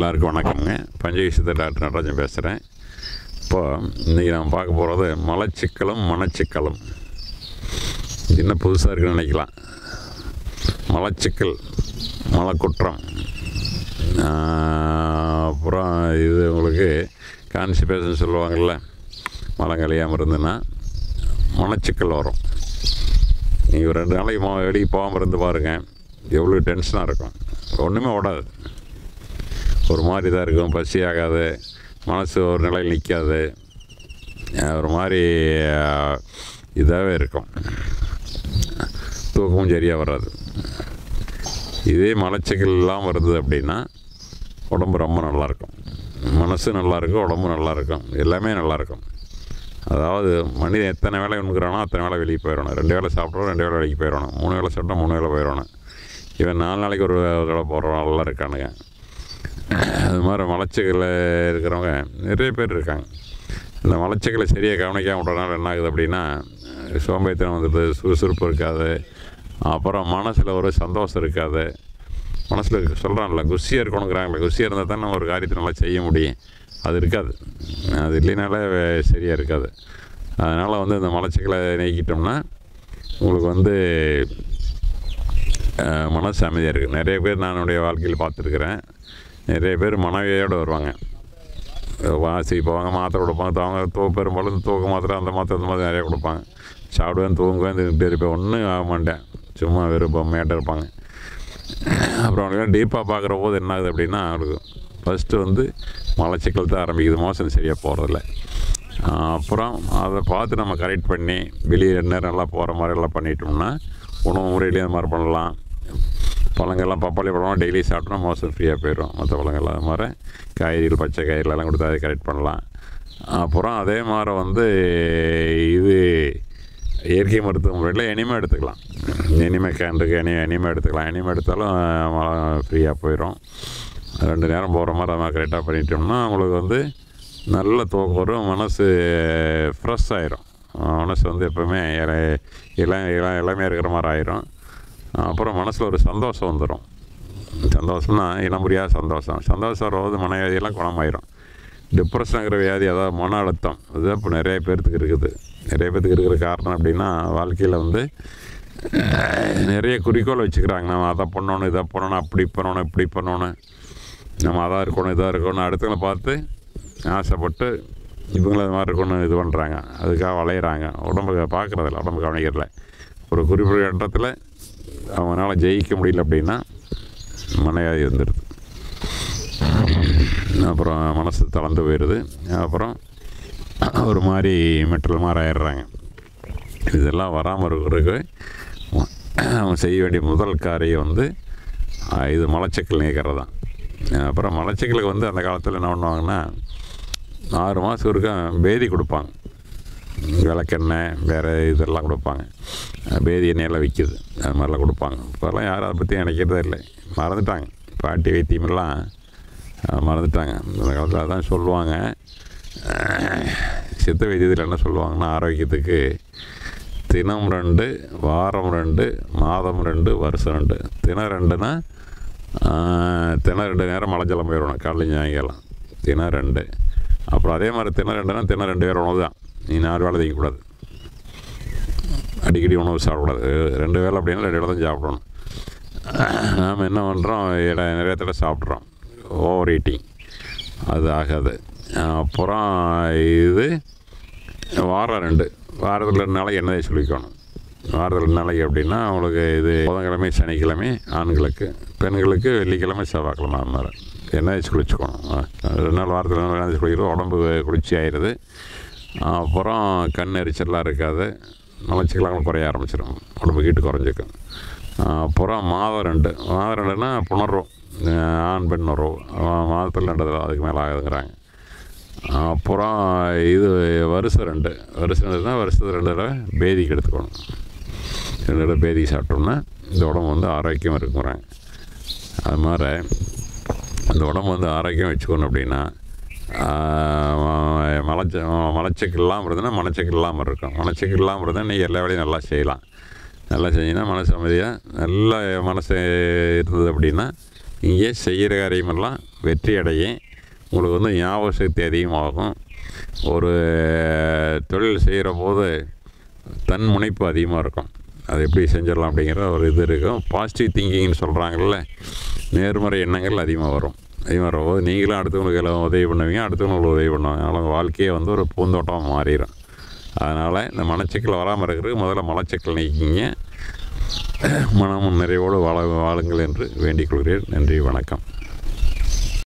எல்லாருக்கும் வணக்கம்ங்க பஞ்சவிசத்த டாக்டர் நடராஜன் பேசுகிறேன் இப்போ இன்றைக்கி நான் பார்க்க போகிறது மலச்சிக்கலும் மனச்சிக்கலும் இது என்ன புதுசாக இருக்குன்னு நினைக்கலாம் மலச்சிக்கல் மலக்குற்றம் ஆஹ், அப்புறம் இது உங்களுக்கு கான்ஸ்டிபேஷன் சொல்லுவாங்கள்ல மலம் கழியாமல் இருந்ததுன்னா மனச்சிக்கல் வரும் நீங்கள் ஒரு ரெண்டு நாளைக்கு மோ வெளியே போகாமல் இருந்து பாருங்கள் எவ்வளோ டென்ஷனாக இருக்கும் ஒன்றுமே ஓடாது ஒரு மாதிரி தான் இருக்கும் பசி ஆகாது மனசு ஒரு நிலையில் நிற்காது அஹ் ஒரு மாதிரி இதாகவே இருக்கும் தூக்கமும் சரியாக வராது இதே மலச்சிக்கல் இல்லாமல் இருந்தது அப்படின்னா உடம்பு ரொம்ப நல்லாயிருக்கும் மனசு நல்லாயிருக்கும் உடம்பு நல்லாயிருக்கும் எல்லாமே நல்லாயிருக்கும் அதாவது மனிதன் எத்தனை வேலை உண்ணுக்கிறானோ அத்தனை வேலை வெளியே போயிடணும் ரெண்டு வேலை சாப்பிட்றோம் ரெண்டு வேலை வேலைக்கு போயிடணும் மூணு வேலை சாப்பிட்டா மூணு வேலை போயிடணும் இவன் நாலு நாளைக்கு ஒரு வேலை போடுறவங்களாம் இருக்கானுங்க அது மாதிரி மலச்சிக்கல் இருக்கிறவங்க நிறைய பேர் இருக்காங்க இந்த மலச்சிக்கலை சரியாக கவனிக்காம விட்றதுனால என்ன ஆகுது அப்படின்னா சோம்பேறித்தனம் வந்துடுது சுறுசுறுப்பு இருக்காது அப்புறம் மனசில் ஒரு சந்தோஷம் இருக்காது மனசில் சொல்கிறான்ல குஷியாக இருக்கணுங்கிறாங்களே குஷியாக இருந்தால் தான் நம்ம ஒரு காரியத்தை நல்லா செய்ய முடியும் அது இருக்காது அது இல்லைனாலே வே- சரியாக இருக்காது அதனால் வந்து இந்த மலச்சிக்கலை நீக்கிட்டோம்னா உங்களுக்கு வந்து அஹ், மனசு அமைதியாக இருக்குது நிறைய பேர் நான் என்னுடைய வாழ்க்கையில் பார்த்துருக்குறேன் நிறைய பேர் மனைவியோடு வருவாங்க வாசி போவாங்க மாத்திரை கொடுப்பாங்க அவங்க தூ பெரும்பாலும் தூக்க மாத்திரை அந்த மாத்திரை அந்த மாதிரி நிறைய கொடுப்பாங்க சாப்பிடுவேன் தூங்குவேன் தின்னுட்டே இருப்பேன் ஒன்றும் ஆக மாட்டேன் சும்மா வெறும் பொம்மையாட்ட இருப்பாங்க அப்புறம் அவங்களுக்கு டீப்பாக பார்க்குற போது என்ன ஆகுது அப்படின்னா அவங்களுக்கு ஃபஸ்ட்டு வந்து மலச்சிக்கல் தான் ஆரம்பிக்குது மோசம் சரியாக போகிறதில்ல அப்புறம் அதை பார்த்து நம்ம கரெக்ட் பண்ணி வெளியே ரெண்டு நேரம் நல்லா போகிற மாதிரி எல்லாம் பண்ணிட்டோம்னா உணவு முறையிலேயே அந்த மாதிரி பண்ணலாம் பழங்கள்லாம் பப்பாளி பழம் டெய்லி சாப்பிட்டோம்னா மோசம் ஃப்ரீயாக போயிடும் மற்ற பழங்கள்லாம் அது மாதிரி காய்கறிகள் பச்சை காய்கறிகள் எல்லாம் கொடுத்து அதை கரெக்ட் பண்ணலாம் அப்புறம் அதே மாதிரி வந்து இது இயற்கை மருத்துவ முறையில் எனிமே எடுத்துக்கலாம் எனிமே கேண்டுக்கு எனி எனிமே எடுத்துக்கலாம் எனிமே எடுத்தாலும் ஃப்ரீயாக போயிடும் ரெண்டு நேரம் போகிற மாதிரி நம்ம கரெக்டாக பண்ணிட்டோம்னா உங்களுக்கு வந்து நல்ல தூக்கம் வரும் மனசு ஃப்ரெஷ் ஆயிரும் மனசு வந்து எப்போவுமே இள இளம் இளம் இளமையாக இருக்கிற மாதிரி ஆயிரும் அப்புறம் மனசில் ஒரு சந்தோஷம் வந்துடும் சந்தோஷம்னா இனம் புரியாத சந்தோஷம் சந்தோஷம் வரும்போது மனவியாதியெல்லாம் குணமாயிரும் டிப்ரெஷனுங்கிற வியாதி அதாவது மன அழுத்தம் அது இப்போ நிறைய பேர்த்துக்கு இருக்குது நிறைய பேர்த்துக்கு இருக்கிற காரணம் அப்படின்னா வாழ்க்கையில் வந்து அஹ், நிறைய குறிக்கோள் வச்சுக்கிறாங்க நம்ம அதை பண்ணணும் இதை பண்ணணும் அப்படி பண்ணணும் இப்படி பண்ணணும் நம்ம அதாக இருக்கணும் இதாக இருக்கணும் அடுத்தவங்களை பார்த்து ஆசைப்பட்டு இவங்களும் அது மாதிரி இருக்கணும் இது பண்ணுறாங்க அதுக்காக வளையிறாங்க உடம்பு பார்க்குறதில்ல உடம்பு கவனிக்கிறதில்ல ஒரு குறிப்பிட்ட இடத்துல அவங்களால ஜெயிக்க முடியல அப்படின்னா மனையாதி வந்துடுது அப்புறம் மனசு தளர்ந்து போயிடுது அப்புறம் ஒரு மாதிரி மெட்டல் மாதிரி ஆயிடுறாங்க இதெல்லாம் வராமல் இருக்கிறதுக்கு அவன் செய்ய வேண்டிய முதல் காரியம் வந்து ஆஹ், இது மலச்சிக்கல் நீக்கிறது தான் அப்புறம் மலச்சிக்கலுக்கு வந்து அந்த காலத்தில் என்ன பண்ணுவாங்கன்னா ஆறு மாதம் ஒருக்கா பேதி கொடுப்பாங்க விளக்கெண்ணெய் வேறு இதெல்லாம் கொடுப்பாங்க அஹ் பேதி எண்ணெயெல்லாம் விற்கிது அது மாதிரிலாம் கொடுப்பாங்க இப்போல்லாம் யாரும் அதை பற்றி நினைக்கிறதே இல்லை மறந்துட்டாங்க பாட்டி வைத்தியமெல்லாம் அஹ் மறந்துட்டாங்க அந்த காலத்தில் அதான் சொல்லுவாங்க அஹ் சித்த வைத்தியத்தில் என்ன சொல்லுவாங்கன்னா ஆரோக்கியத்துக்கு தினம் ரெண்டு வாரம் ரெண்டு மாதம் ரெண்டு வருஷம் ரெண்டு தினம் ரெண்டுனா ஆஹ், தினம் ரெண்டு நேரம் மழை ஜலம் போயிடணும் காலைல சாயங்காலம் தினம் ரெண்டு அப்புறம் அதே மாதிரி தினம் ரெண்டுனா தினம் ரெண்டு பேர் உணவு தான் நீ நாலு வேலை திங்கக்கூடாது அடிக்கடி உணவு சாப்பிடக்கூடாது ரெண்டு வேலை அப்படின்னா ரெண்டு வேலை தான் சாப்பிடணும் நாம் என்ன பண்ணுறோம் நிறைய தடவை சாப்பிட்றோம் ஓவர் ஈட்டிங் அது ஆகாது அப்புறம் இது வாரம் ரெண்டு வாரத்தில் ரெண்டு நாளைக்கு எண்ணெய் சொல்லிக்கணும் வாரத்தில் ரெண்டு நாளைக்கு அப்படின்னா அவங்களுக்கு இது புதன்கிழமை சனிக்கிழமை ஆண்களுக்கு பெண்களுக்கு வெள்ளிக்கிழமை செவ்வாய்க்கிழமை அது மாதிரி எண்ணெய் தேய்ச்சி குளிச்சுக்கணும் அஹ் ரெண்டு நாள் வாரத்தில் ரெண்டு நாள் எண்ணெய் தேய்ச்சி குளிக்கிறோம் உடம்பு குளிர்ச்சி ஆயிடுது அப்புறம் கண் எரிச்சல்லாம் இருக்காது மலச்சிக்கலாம் குறைய ஆரம்பிச்சிடும் உடம்பு கீட்டு குறைஞ்சிக்கும் அப்புறம் மாதம் ரெண்டு மாதம் ரெண்டுன்னா புணர்வு அஹ் ஆண் பெண் உறவு அஹ் மாதத்தில் ரெண்டு தடவை அதுக்கு மேலே ஆகுதுங்கிறாங்க அப்புறம் இது வருஷம் ரெண்டு வருஷம் ரெண்டுனா வருஷத்துக்கு ரெண்டு தடவை பேதிக்கு எடுத்துக்கணும் ரெண்டு தடவை பேதி சாப்பிட்டோம்னா இந்த உடம்பு வந்து ஆரோக்கியம் இருக்குங்கிறாங்க அது மாதிரி இந்த உடம்பு வந்து ஆரோக்கியம் வச்சுக்கணும் அப்படின்னா ஆஹ், மலச்ச மலச்சிக்கல் இல்லாமல் இருந்ததுன்னா மனச்சிக்கல் இல்லாமல் இருக்கும் மனச்சிக்கல் இல்லாமல் இருந்தால் நீங்கள் எல்லா வேலையும் நல்லா செய்யலாம் நல்லா செஞ்சீங்கன்னா மனசு அமைதியாக நல்ல மனசு இருந்தது அப்படின்னா இங்கே செய்கிற காரியமெல்லாம் வெற்றி அடையும் உங்களுக்கு வந்து ஞாபக சக்தி அதிகமாகும் ஒரு தொழில் செய்கிற போது தன் முனைப்பு அதிகமாக இருக்கும் அது எப்படி செஞ்சிடலாம் அப்படிங்கிற ஒரு இது இருக்கும் பாசிட்டிவ் திங்கிங்னு சொல்கிறாங்கல்ல நேர்மறை எண்ணங்கள் அதிகமாக வரும் அதிகமாக வரும்போது நீங்களும் அடுத்தவங்களுக்கு எல்லாம் உதவி பண்ணுவீங்க அடுத்தவங்களுக்கு உதவி பண்ணுவாங்க அதனால் உங்கள் வாழ்க்கையே வந்து ஒரு பூந்தோட்டமாக மாறிடும் அதனால் இந்த மலச்சிக்கல் வராமல் இருக்கிறதுக்கு முதல்ல மலச்சிக்கல் நீக்கிங்க மனமும் நிறைவோடு வாழ வாழுங்கள் என்று வேண்டிக் கொள்கிறேன் நன்றி வணக்கம்